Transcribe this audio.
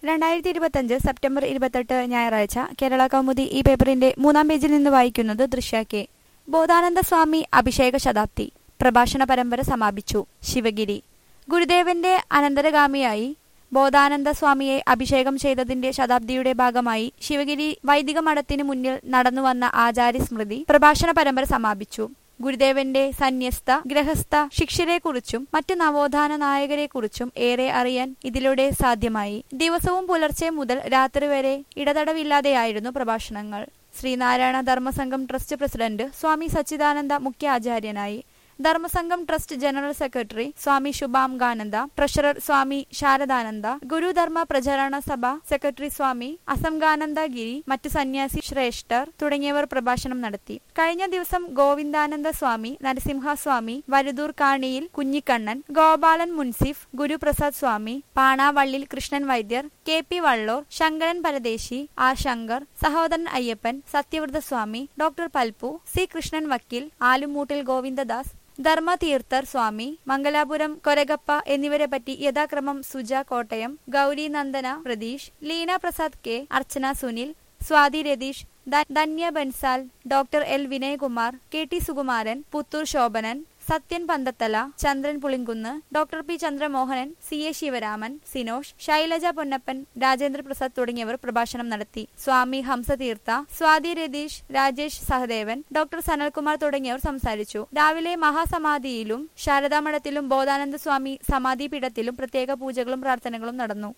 രണ്ടായിരത്തി ഇരുപത്തഞ്ച് സെപ്റ്റംബർ ഇരുപത്തെട്ട് ഞായറാഴ്ച കേരള കൗമുദി ഈ പേപ്പറിന്റെ മൂന്നാം പേജിൽ നിന്ന് വായിക്കുന്നത് ദൃശ്യ കെ ബോധാനന്ദ സ്വാമി അഭിഷേക ശതാബ്ദി പ്രഭാഷണ പരമ്പര സമാപിച്ചു ശിവഗിരി ഗുരുദേവന്റെ അനന്തരഗാമിയായി ബോധാനന്ദ സ്വാമിയെ അഭിഷേകം ചെയ്തതിന്റെ ശതാബ്ദിയുടെ ഭാഗമായി ശിവഗിരി വൈദിക മഠത്തിന് മുന്നിൽ നടന്നുവന്ന ആചാര്യ സ്മൃതി പ്രഭാഷണ പരമ്പര സമാപിച്ചു ഗുരുദേവന്റെ സന്യസ്ത ഗൃഹസ്ഥ ശിഷ്യരെക്കുറിച്ചും മറ്റു നവോത്ഥാന നായകരെക്കുറിച്ചും ഏറെ അറിയാൻ ഇതിലൂടെ സാധ്യമായി ദിവസവും പുലർച്ചെ മുതൽ രാത്രി വരെ ഇടതടവില്ലാതെയായിരുന്നു പ്രഭാഷണങ്ങൾ ശ്രീനാരായണ ധർമ്മസംഘം ട്രസ്റ്റ് പ്രസിഡന്റ് സ്വാമി സച്ചിദാനന്ദ മുഖ്യ ആചാര്യനായി Dharmasangham trust general secretary Swami Subhangananda treasurer Swami Saradananda Gurudharma Pracharana Sabha secretary സ്വാമി അസംഗാനന്ദ ഗിരി മറ്റു സന്യാസി ശ്രേഷ്ഠർ തുടങ്ങിയവർ പ്രഭാഷണം നടത്തി കഴിഞ്ഞ ദിവസം ഗോവിന്ദാനന്ദ സ്വാമി നരസിംഹ സ്വാമി വരുതൂർ കാണിയിൽ കുഞ്ഞിക്കണ്ണൻ ഗോപാലൻ മുൻസിഫ് Guruprasad Swami Panavallil Krishnan Vaidyar K P Valloor Sankaran Paradesi R Sankar Sahodaran Ayyappan Sathyavratha Swami doctor Palpu C Krishnan വക്കീൽ ആലുമൂട്ടിൽ ഗോവിന്ദദാസ് ധർമ്മതീർത്ഥർ സ്വാമി മംഗലാപുരം കൊരഗപ്പ എന്നിവരെ പറ്റി യഥാക്രമം സുജ കോട്ടയം ഗൗരി നന്ദന പ്രതീഷ് ലീന പ്രസാദ് കെ അർച്ചന സുനിൽ സ്വാതി രതീഷ് ധ- Dhanya Bansal doctor L Vinayakumar K T Sukumaran Puthur Sobhanan Sathyan Panthathala Chandran Pulinkunnu doctor P Chandramohanan C A Sivaraman Sinosh Shailaja Ponnappan Rajendra Prasad തുടങ്ങിയവർ പ്രഭാഷണം നടത്തി സ്വാമി ഹംസതീർത്ഥ സ്വാതി രതീഷ് രാജേഷ് സഹദേവൻ ഡോക്ടർ സനൽകുമാർ തുടങ്ങിയവർ സംസാരിച്ചു രാവിലെ മഹാസമാധിയിലും ശാരദാമഠത്തിലും ബോധാനന്ദ സ്വാമി സമാധിപീഠത്തിലും പ്രത്യേക പൂജകളും പ്രാർത്ഥനകളും നടന്നു